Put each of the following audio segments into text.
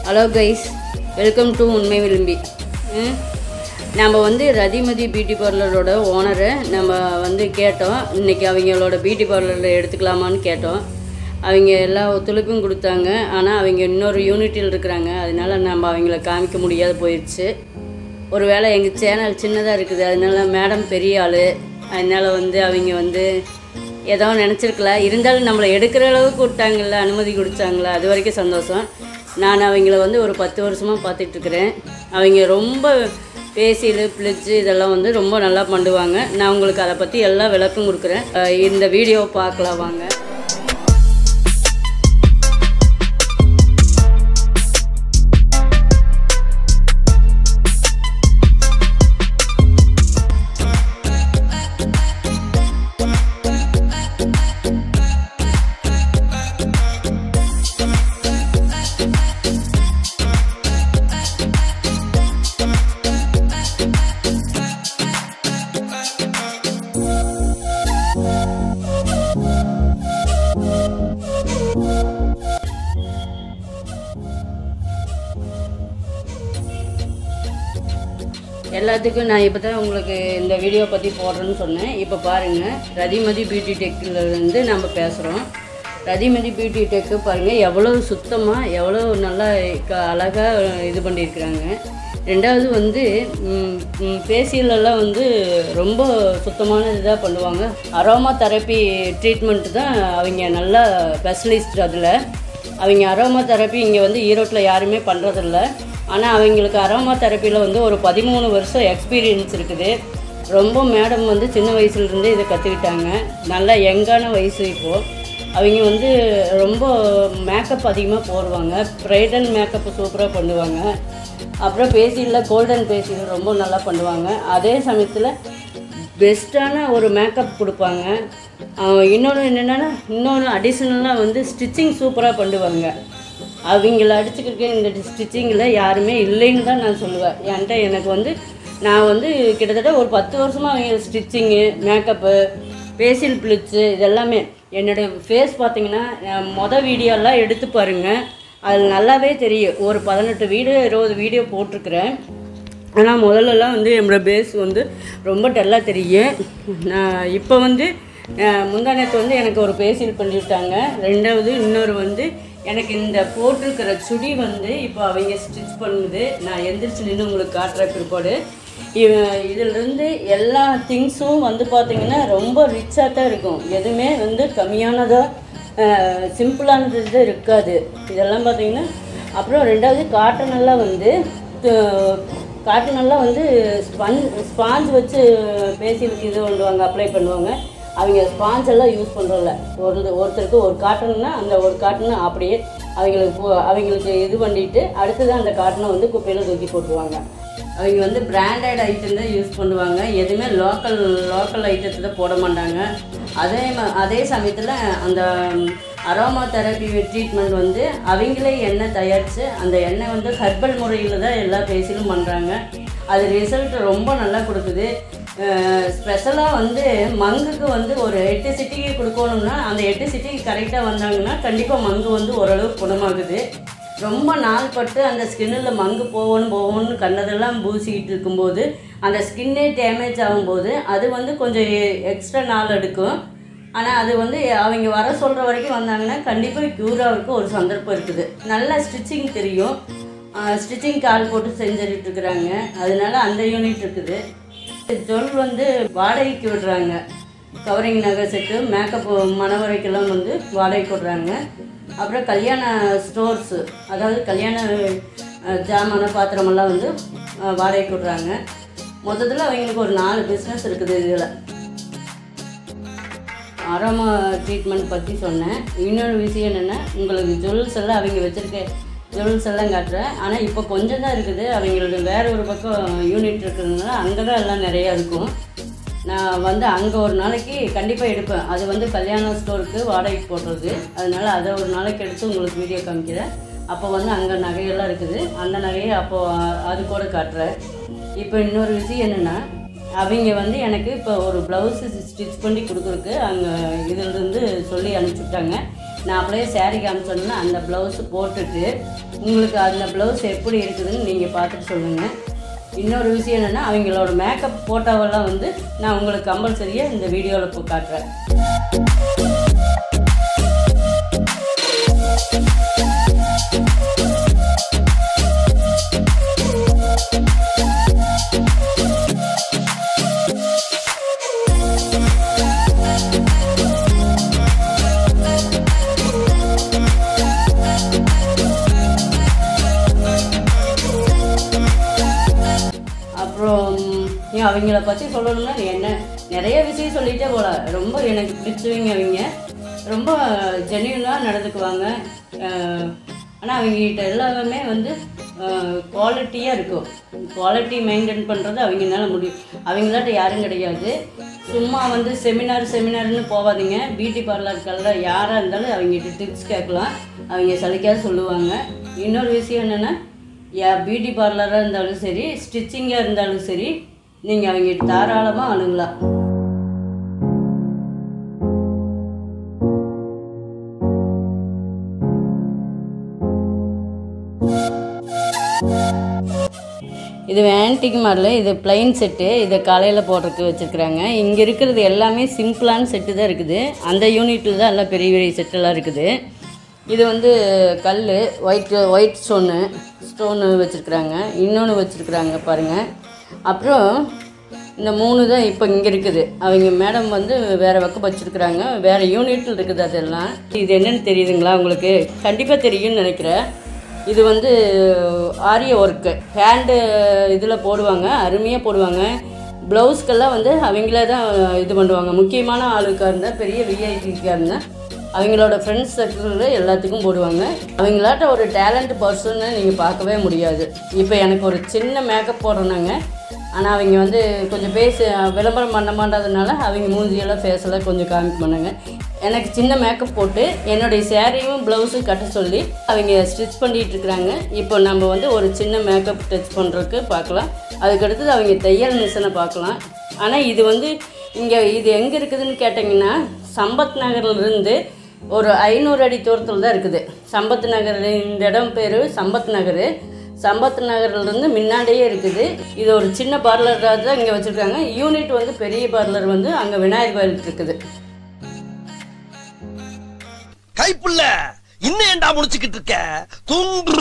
hello guys welcome to உண்மை விரும்பி ம், நம்ம வந்து ரதிமதி பியூட்டி பார்லரோட ஓனரை நம்ம வந்து கேட்டோம் இன்னைக்கு அவங்களோட பியூட்டி பார்லரில் எடுத்துக்கலாமான்னு கேட்டோம் அவங்க எல்லா ஒத்துழைப்பும் கொடுத்தாங்க ஆனால் அவங்க இன்னொரு யூனிட்டில் இருக்கிறாங்க அதனால நம்ம அவங்கள காமிக்க முடியாத போயிடுச்சு ஒருவேளை எங்கள் சேனல் சின்னதாக இருக்குது அதனால மேடம் பெரிய ஆள் அதனால வந்து அவங்க வந்து ஏதோ நினச்சிருக்கலாம் இருந்தாலும் நம்மளை எடுக்கிற அளவுக்கு விட்டாங்கல்ல அனுமதி கொடுத்தாங்களா அது வரைக்கும் சந்தோஷம் நான் அவங்கள வந்து ஒரு பத்து வருஷமாக பார்த்துட்ருக்குறேன் அவங்க ரொம்ப பேசியல் பிளிச்சு இதெல்லாம் வந்து ரொம்ப நல்லா பண்ணுவாங்க நான் உங்களுக்கு அதை பற்றி எல்லா விளக்கம் கொடுக்குறேன் அஹ் இந்த வீடியோ பார்க்கலாம் வாங்க எல்லாத்துக்கும் நான் இப்போ தான் உங்களுக்கு இந்த வீடியோ பற்றி போடுறேன்னு சொன்னேன் இப்போ பாருங்கள் ரதிமதி பியூட்டி டெக்கில் இருந்து நம்ம பேசுகிறோம் ரதிமதி பியூட்டி டெக்கு பாருங்கள் எவ்வளோ சுத்தமாக எவ்வளோ நல்லா க அழகாக இது பண்ணியிருக்கிறாங்க ரெண்டாவது வந்து ஃபேஷியலெல்லாம் வந்து ரொம்ப சுத்தமான இதாக பண்ணுவாங்க அரோமா தெரப்பி ட்ரீட்மெண்ட்டு தான் அவங்க நல்லா ஸ்பெஷலிஸ்ட் அதில் அவங்க அரோமா தெரப்பி இங்கே வந்து ஈரோட்டில் யாருமே பண்ணுறதில்ல ஆனால் அவங்களுக்கு அரோமா தெரப்பியில் வந்து ஒரு பதிமூணு வருஷம் எக்ஸ்பீரியன்ஸ் இருக்குது ரொம்ப மேடம் வந்து சின்ன வயசுலேருந்தே இதை கற்றுக்கிட்டாங்க நல்லா யங்கான வயசு இப்போது அவங்க வந்து ரொம்ப மேக்கப் அதிகமாக போடுவாங்க ப்ரைடல் மேக்கப் சூப்பராக பண்ணுவாங்க அப்புறம் பேசியில் கோல்டன் பேசியில் ரொம்ப நல்லா பண்ணுவாங்க அதே சமயத்தில் பெஸ்ட்டான ஒரு மேக்கப் கொடுப்பாங்க அஹ் இன்னொன்று என்னென்னா இன்னொன்று அடிஷ்னலாக வந்து ஸ்டிச்சிங் சூப்பராக பண்ணுவாங்க அவங்கள அடிச்சுக்கிட்டு இந்த ஸ்டிச்சிங்கில் யாருமே இல்லைன்னு தான் நான் சொல்லுவேன் என்கிட்ட எனக்கு வந்து நான் வந்து கிட்டத்தட்ட ஒரு பத்து வருஷமாக அவங்க ஸ்டிச்சிங்கு மேக்கப்பு ஃபேஷியல் ப்ளிட்ஸு இதெல்லாமே என்னோடய ஃபேஸ் பார்த்தீங்கன்னா நான் மொதல் வீடியோலாம் எடுத்து பாருங்கள் அது நல்லாவே தெரியும் ஒரு பதினெட்டு வீடியோ இருபது வீடியோ போட்டிருக்கிறேன் ஆனால் முதல்லலாம் வந்து என்னோடய பேஸ் வந்து ரொம்ப டல்லாக தெரியும் நான் இப்போ வந்து அஹ், முந்தா நேத்து வந்து எனக்கு ஒரு பேசியல் பண்ணிவிட்டாங்க ரெண்டாவது இன்னொரு வந்து எனக்கு இந்த போட்டிருக்கிற சுடி வந்து இப்போ அவங்க ஸ்டிச் பண்ணுது நான் எந்திரிச்சு நின்று உங்களுக்கு காட்டுற பிற்பாடு இவ- இதிலிருந்து எல்லா திங்ஸும் வந்து பார்த்திங்கன்னா ரொம்ப ரிச்சாக தான் இருக்கும் எதுவுமே வந்து கம்மியானதாக சிம்பிளானது இது இருக்காது இதெல்லாம் பார்த்தீங்கன்னா அப்புறம் ரெண்டாவது காட்டன் எல்லாம் வந்து காட்டன் எல்லாம் வந்து ஸ்பன் ஸ்பாஞ்ச் வச்சு பேசி இது பண்ணுவாங்க அப்ளை பண்ணுவாங்க அவங்க ஸ்பாஞ்ச் எல்லாம் யூஸ் பண்ணுறதில்ல ஒரு ஒருத்தருக்கு ஒரு காட்டன்னா அந்த ஒரு காட்டனை அப்படியே அவங்களுக்கு போ- அவங்களுக்கு இது பண்ணிட்டு அடுத்தது அந்த காட்டனை வந்து குப்பையில் தூக்கி போட்டுருவாங்க அவங்க வந்து பிராண்டட் ஐட்டம் தான் யூஸ் பண்ணுவாங்க எதுவுமே லோக்கல் லோக்கல் ஐட்டத்தை தான் போட மாட்டாங்க அதே ம- அதே சமயத்தில் அந்த அரோமா தெரப்பி ட்ரீட்மெண்ட் வந்து அவங்களே எண்ணெய் தயாரித்து அந்த எண்ணெய் வந்து ஹெர்பல் முறையில் தான் எல்லா ஃபேஷியலும் பண்ணுறாங்க அது ரிசல்ட் ரொம்ப நல்லா கொடுக்குது ஸ்பெஷலாக வந்து மங்குக்கு வந்து ஒரு எட்டு சிட்டிக்கு கொடுக்கணும்னா அந்த எட்டு சிட்டிக்கு கரெக்டாக வந்தாங்கன்னா கண்டிப்பாக மங்கு வந்து ஓரளவு குணமாகுது ரொம்ப நாள் பட்டு அந்த ஸ்கின்னில் மங்கு போகணும் போகணும்னு கண்டதெல்லாம் பூசிக்கிட்டு இருக்கும்போது அந்த ஸ்கின்னே டேமேஜ் ஆகும்போது அது வந்து கொஞ்சம் எக்ஸ்ட்ரா நாள் எடுக்கும் ஆனால் அது வந்து அவங்க வர சொல்கிற வரைக்கும் வந்தாங்கன்னா கண்டிப்பாக க்யூர் ஆகிறதுக்கு ஒரு சந்தர்ப்பம் இருக்குது நல்லா ஸ்டிச்சிங் தெரியும் ஸ்டிச்சிங் கால் போட்டு செஞ்சுட்டு இருக்கிறாங்க அதனால அந்த யூனிட் இருக்குது ஜொல் வந்து வாடகைக்கு விடுறாங்க கவரிங் நகை செட்டு மேக்கப் மணவரைக்கெல்லாம் வந்து வாடகைக்கு விடுறாங்க அப்புறம் கல்யாண ஸ்டோர்ஸு அதாவது கல்யாண அஹ், ஜாமான பாத்திரமெல்லாம் வந்து அஹ், வாடகைக்கு விடுறாங்க மொத்தத்தில் அவங்களுக்கு ஒரு நாலு பிஸ்னஸ் இருக்குது இதில் அரோமா ட்ரீட்மெண்ட் பற்றி சொன்னேன் இன்னொரு விஷயம் என்னென்னா உங்களுக்கு ஜுவல்ஸ் எல்லாம் அவங்க வச்சுருக்க ஜுவல்ஸ் எல்லாம் காட்டுறேன் ஆனால் இப்போ கொஞ்சம் தான் இருக்குது அவங்களுக்கு வேற ஒரு பக்கம் யூனிட் இருக்கிறதுனால அங்கே தான் எல்லாம் நிறையா இருக்கும் நான் வந்து அங்கே ஒரு நாளைக்கு கண்டிப்பாக எடுப்பேன் அது வந்து கல்யாண ஸ்டோருக்கு வாடகைக்கு போடுறது அதனால அதை ஒரு நாளைக்கு எடுத்து உங்களுக்கு வீடியோ காமிக்கிறேன் அப்போ வந்து அங்கே நகையெல்லாம் இருக்குது அந்த நகையை அப்போ அது கூட காட்டுறேன் இப்போ இன்னொரு விஷயம் என்னென்னா அவங்க வந்து எனக்கு இப்போ ஒரு ப்ளவுஸு ஸ்டிச் பண்ணி கொடுக்குறக்கு அங்கே இதிலிருந்து சொல்லி அனுப்பிச்சுட்டாங்க நான் அப்படியே saree காமிச்சோன்னா அந்த ப்ளவுஸ் போட்டுட்டு உங்களுக்கு அந்த ப்ளவுஸ் எப்படி இருக்குதுன்னு நீங்கள் பார்த்துட்டு சொல்லுங்கள் இன்னொரு விஷயம் என்னென்னா அவங்களோட மேக்கப் ஃபோட்டோவெல்லாம் வந்து நான் உங்களுக்கு கம்பல்சரியாக இந்த வீடியோவில் இப்போ காட்டுறேன் அப்புறம் ஏன் அவங்கள பற்றி சொல்லணும்னா என்ன நிறைய விஷயம் சொல்லிட்டே போகலாம் ரொம்ப எனக்கு பிடிச்சவங்க அவங்க ரொம்ப ஜென்யூனாக நடந்துக்குவாங்க ஆனால் அவங்ககிட்ட எல்லாமே வந்து குவாலிட்டியாக இருக்கும் குவாலிட்டி மெயின்டைன் பண்ணுறது அவங்கனால முடியும் அவங்களாட்ட யாரும் கிடையாது சும்மா வந்து செமினார் செமினார்னு போகாதீங்க பியூட்டி பார்லருக்கெல்லாம் யாராக இருந்தாலும் அவங்ககிட்ட டிப்ஸ் கேட்கலாம் அவங்க சலிக்காத சொல்லுவாங்க இன்னொரு விஷயம் என்னென்னா யா பியூட்டி பார்லராக இருந்தாலும் சரி ஸ்டிச்சிங்காக இருந்தாலும் சரி நீங்கள் அவங்ககிட்ட தாராளமாக அணுகலாம் இது ஆன்டிக் மாடல் இது பிளைன் செட்டு இதை காலையில் போடுறதுக்கு வச்சுருக்குறாங்க இங்கே இருக்கிறது எல்லாமே சிம்பிளான செட்டு தான் இருக்குது அந்த யூனிட்டில் தான் எல்லாம் பெரிய பெரிய செட்டெல்லாம் இருக்குது இது வந்து கல் ஒயிட் ஒயிட் ஸ்டோனு ஸ்டோனு வச்சுருக்குறாங்க இன்னொன்று வச்சுருக்குறாங்க பாருங்கள் அப்புறம் இந்த மூணு தான் இப்போ இங்கே இருக்குது அவங்க மேடம் வந்து வேறு பக்கம் வச்சுருக்குறாங்க வேறு யூனிட்டில் இருக்குது அதெல்லாம் இது என்னன்னு தெரியுதுங்களா உங்களுக்கு கண்டிப்பாக தெரியும்னு நினைக்கிறேன் இது வந்து ஆரிய ஒர்க்கு ஹேண்டு இதில் போடுவாங்க அருமையாக போடுவாங்க ப்ளவுஸ்க்கெல்லாம் வந்து அவங்களே தான் இது பண்ணுவாங்க முக்கியமான ஆளுக்காக இருந்தால் பெரிய விஐபிக்காக இருந்தால் அவங்களோட ஃப்ரெண்ட்ஸ் சர்க்கிளில் எல்லாத்துக்கும் போடுவாங்க அவங்களாட்ட ஒரு டேலண்ட் பர்சன்னு நீங்கள் பார்க்கவே முடியாது இப்போ எனக்கு ஒரு சின்ன மேக்கப் போடுறேனாங்க ஆனால் அவங்க வந்து கொஞ்சம் பேச விளம்பரம் பண்ண மாட்டாதனால அவங்க மூஞ்சியெல்லாம் ஃபேஸெல்லாம் கொஞ்சம் காமிக்க மாட்டாங்க எனக்கு சின்ன மேக்கப் போட்டு என்னுடைய சேரீயும் ப்ளவுஸும் கட்ட சொல்லி அவங்க ஸ்டிச் பண்ணிகிட்டு இருக்கிறாங்க இப்போ நம்ம வந்து ஒரு சின்ன மேக்கப் டச் பண்ணுறதுக்கு பார்க்கலாம் அதுக்கடுத்தது அவங்க தையல் மிஷினை பார்க்கலாம் ஆனால் இது வந்து இங்கே இது எங்கே இருக்குதுன்னு கேட்டிங்கன்னா சம்பத் நகர்லேருந்து ஒரு ஐநூறு அடி தூரத்தில் தான் இருக்குது சம்பத் நகர் இந்த இடம் பேர் சம்பத் நகர் சம்பத் நகர்லேருந்து முன்னாடியே இருக்குது இது ஒரு சின்ன பார்லர் தான் இங்கே வச்சுருக்காங்க யூனிட் வந்து பெரிய பார்லர் வந்து அங்கே விநாயகர் கோயில் இருக்குது கைப்புள்ள இன்னும் ஏன்டா முடிச்சுக்கிட்டு இருக்க தூங்கு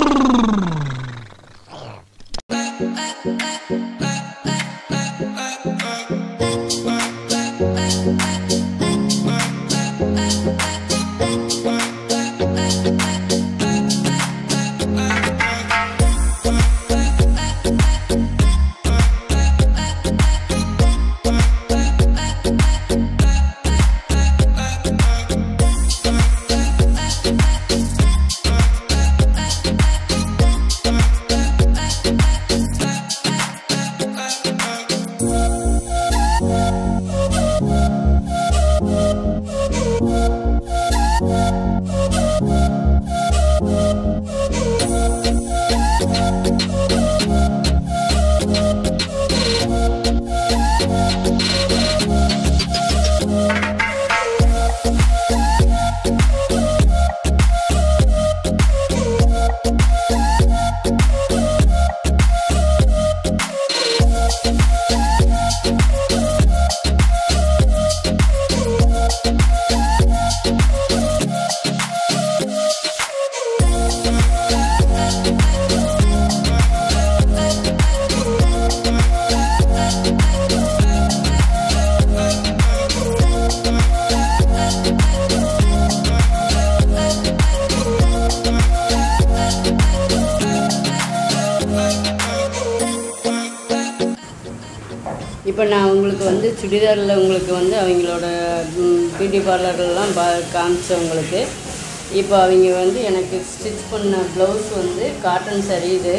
இப்போ நான் உங்களுக்கு வந்து சுடிதாரில் உங்களுக்கு வந்து அவங்களோட பியூட்டி பார்லர்லாம் பா காமிச்சேன் உங்களுக்கு இப்போ அவங்க வந்து எனக்கு ஸ்டிச் பண்ண ப்ளவுஸ் வந்து காட்டன் saree இது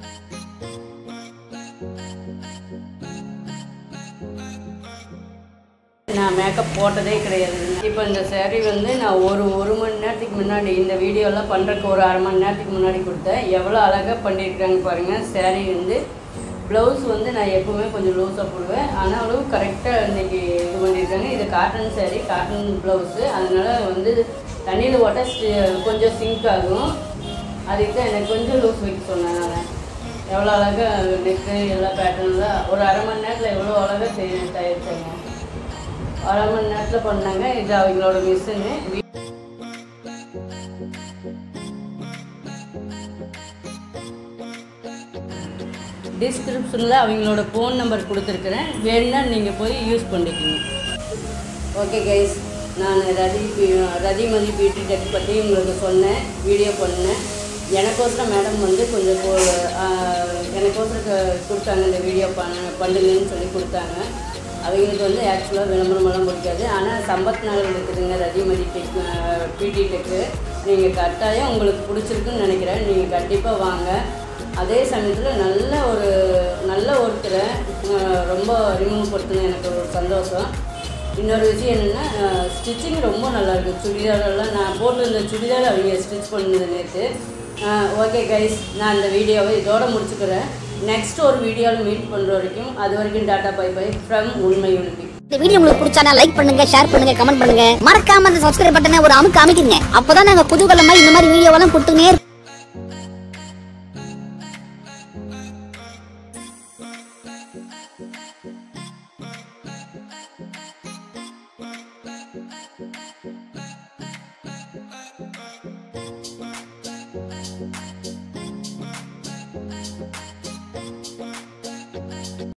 நான் மேக்கப் போட்டதே கிடையாது இப்போ இந்த saree வந்து நான் ஒரு ஒரு மணி நேரத்துக்கு முன்னாடி இந்த வீடியோலாம் பண்ணுறதுக்கு ஒரு அரை மணி நேரத்துக்கு முன்னாடி கொடுத்தேன் எவ்வளோ அழகாக பண்ணியிருக்காங்க பாருங்கள் saree வந்து ப்ளவுஸ் வந்து நான் எப்போவுமே கொஞ்சம் லூஸாக போடுவேன் ஆனாலும் கரெக்டாக இன்றைக்கி இது பண்ணியிருக்காங்க இது காட்டன் saree காட்டன் ப்ளவுஸு அதனால வந்து தண்ணியில் போட்டால் கொஞ்சம் சிங்க் ஆகும் அதுக்கு தான் எனக்கு கொஞ்சம் லூஸ் வைக்க சொன்னேன் நான் எவ்வளோ அழகாக நெக்கு எல்லா பேட்டர்னில் ஒரு அரை மணி நேரத்தில் எவ்வளோ அழகாக செய்ய தயாரிச்சாங்க அரை மணி நேரத்தில் பண்ணாங்க இது அவங்களோட மிஷினு டிஸ்கிரிப்ஷனில் அவங்களோட ஃபோன் நம்பர் கொடுத்துருக்குறேன் வேணும்னா நீங்கள் போய் யூஸ் பண்ணிக்கோங்க ஓகே கைஸ் நான் ரதி பி- ரதிமதி பியூட்டி டெக் பற்றி உங்களுக்கு சொன்னேன் வீடியோ பண்ணேன் எனக்கோசரம் மேடம் வந்து கொஞ்சம் கொ- ஆஹ், எனக்கோசரம் க- கொடுத்தாங்க இந்த வீடியோ பண்ண பண்ணுங்கன்னு சொல்லி கொடுத்தாங்க அவங்களுக்கு வந்து ஆக்சுவலாக விளம்பரமெல்லாம் பிடிக்காது ஆனால் சம்பத் நகர் இருக்குதுங்க ரதிமதி டெக் பியூட்டி டெக்கு நீங்கள் கட்டாயம் உங்களுக்கு பிடிச்சிருக்குன்னு நினைக்கிறேன் நீங்கள் கண்டிப்பாக வாங்க அதே சமயத்தில் நல்ல ஒரு நல்ல ஒருத்தரை அஹ், ரொம்ப அறிமுகப்படுத்தின எனக்கு ஒரு சந்தோஷம் இன்னொரு விஷயம் என்னென்னா ஸ்டிச்சிங் ரொம்ப நல்லா இருக்கு சுடிதாரெல்லாம் நான் போட்டிருந்த சுடிதார் அவங்க ஸ்டிச் பண்ணது நேற்று ஓகே கைஸ் நான் இந்த வீடியோவை இதோட முடிச்சுக்கிறேன் நெக்ஸ்ட் ஒரு வீடியோவில் மீட் பண்ணுற வரைக்கும் அது வரைக்கும் டாட்டா பை பை ஃப்ரம் உண்மை உறுதி இந்த வீடியோ உங்களுக்கு பிடிச்சானா லைக் பண்ணுங்க ஷேர் பண்ணுங்க கமெண்ட் பண்ணுங்க மறக்காம அந்த சப்ஸ்கிரைப் பட்டனை ஒரு அமுக்கு அமைக்கிறீங்க அப்பதான் நாங்க குதூகலமா இந்த மாதிரி வீடியோவெல்லாம் கொடுத்துனே இருப்போம்